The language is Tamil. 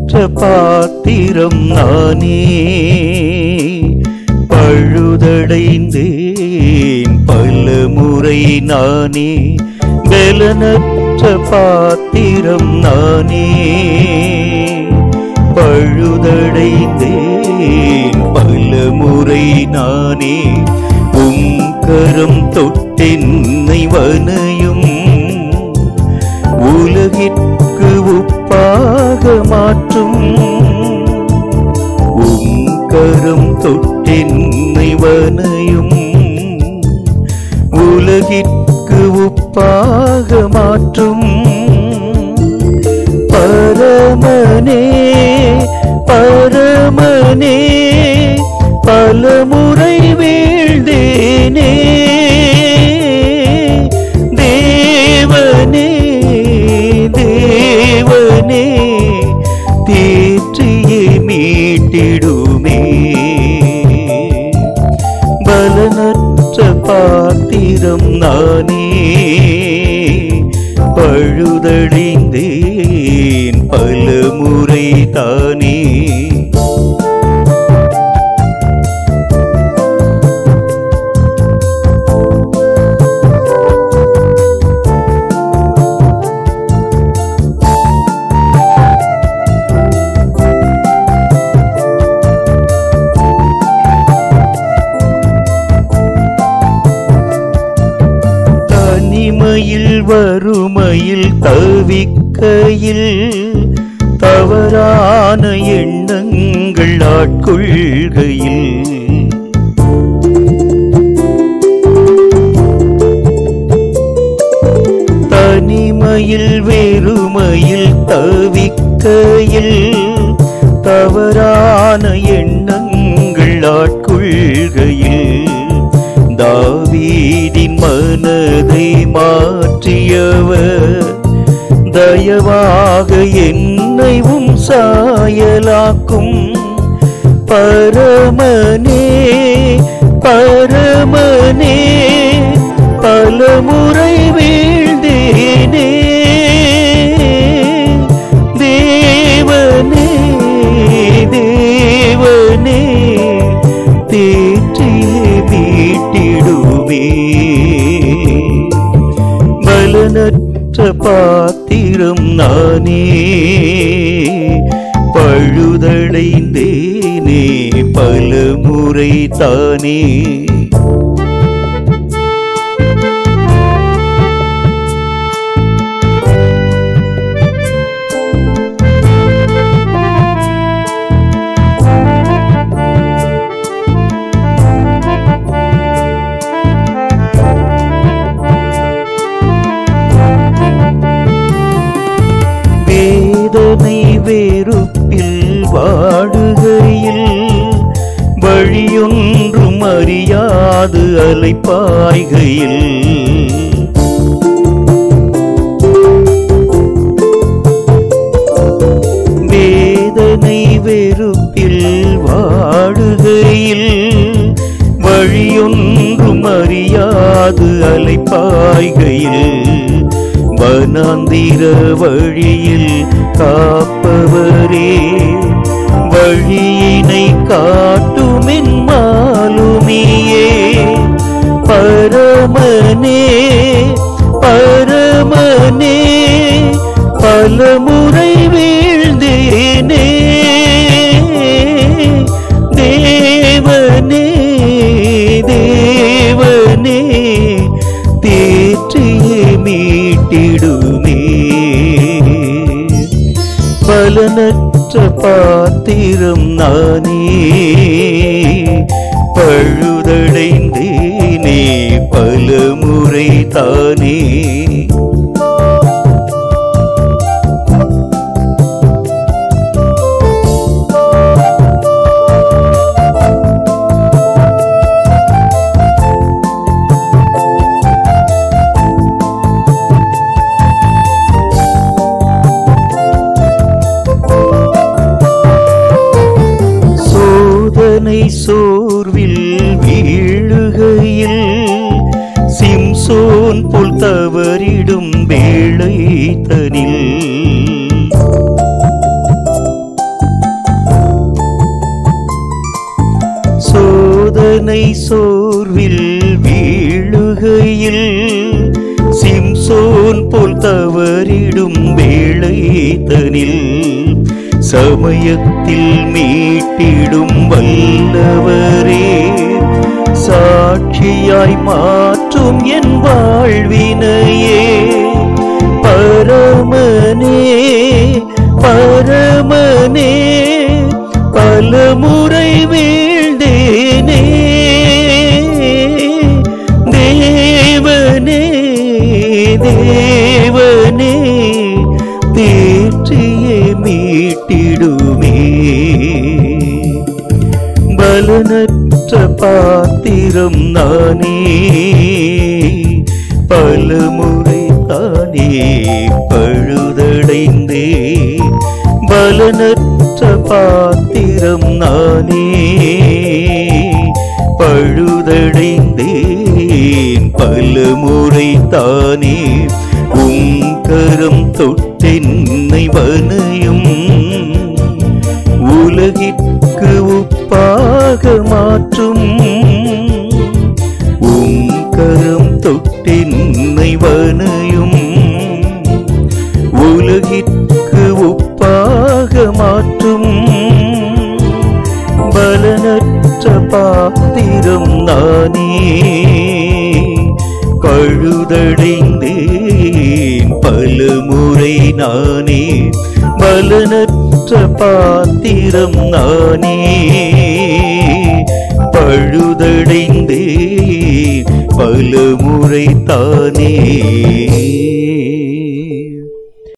பலனற்ற பாத்திரம் நானே பழுதடைந்தேன் பல முறை நானே பலனற்ற பாத்திரம் நானே பழுதடைந்தேன் பல முறை நானே உம் கரம் தொட்டென்னை வனையும் உலகிற்கு உப்பாக மாற்றும் உம் கரம் தொட்டென்னை வனையும் உலகிற்கு உப்பாக மாற்றும் பரமனே பரமனே பலமுறை வீழ்ந்தேனே தேவனே தேவனே தேற்றியே மீட்டிடுமே பலனற்ற பாத்திரம் நானே பழுதடைந்தேன் பல முறை தானே தனிமையில் வறுமையில் தவிக்கையில் தவறான எண்ணங்கள் ஆட்கொள்கையில் தனிமையில் வெறுமையில் தவிக்கையில் தவறான எண்ணங்கள் ஆட்கொள்கையில் தாவீதின் மனதை மாற்றியவர் தயவாக என்னைவும் சாயலாக்கும் பரமனே பரமனே பலமுறை வீழ்ந்தேனே தேவனே தேவனே தேற்றியே மீட்டிடுவே பலனற்ற பாத்திரம் நானே பழுதடைந்தேனே பல முறை தானே வேதனை வேறுப்பில் வாடுகையில் வழியொன்றும் அறியாது அலைப்பாய்கையில் வேதனை வெறுப்பில் வாடுகையில் வழியொன்றும் அறியாது அலைப்பாய்கையில் வனாந்திர வழியில் காப்பவரே வழியினை காட்டுமின் மாலுமியே பரமனே பரமனே பலமுறை வீழ்ந்தேனே தேவனே தேவனே தேற்றியே மீட்டிடுமே பலனற்ற பாத்திரம் நானே பழுதடைந்தேனே பல முறை தானே சோதனை சோர்வில் வீழுகையில் சிம்சோன் போல் தவறிடும் வேளை தனில் சோதனை சோர்வில் வீழுகையில் சிம்சோன் போல் தவறிடும் வேளை தனில் சமயத்தில் மீட்டிடும் வல்லவரே சாட்சியாய் மாற்றும் என் வாழ்வினையே பரமனே பரமனே பலமுறை வீழ்ந்தேனே தேவனே தேவனே தேற்றியே மீட்டிடுமே பலனற்ற பாத்திரம் நானே பலமுறை தானே பழுதடைந்தே பலனற்ற பாத்திரம் நானே பழுதடைந்தேன் பலமுறை தானே உங்கரம் தொட்டென்னை வனையும் உலகிற்கு உப்பாக மாற்றும் உம் கரம் தொட்டென்னை வனையும் உலகிற்கு உப்பாக மாற்றும் பலனற்ற பாத்திரம் நானே பழுதடைந்தேன் பலமுறை நானே பலனற்ற பாத்திரம் நானே பழுதடைந்தேன் பலமுறை தானே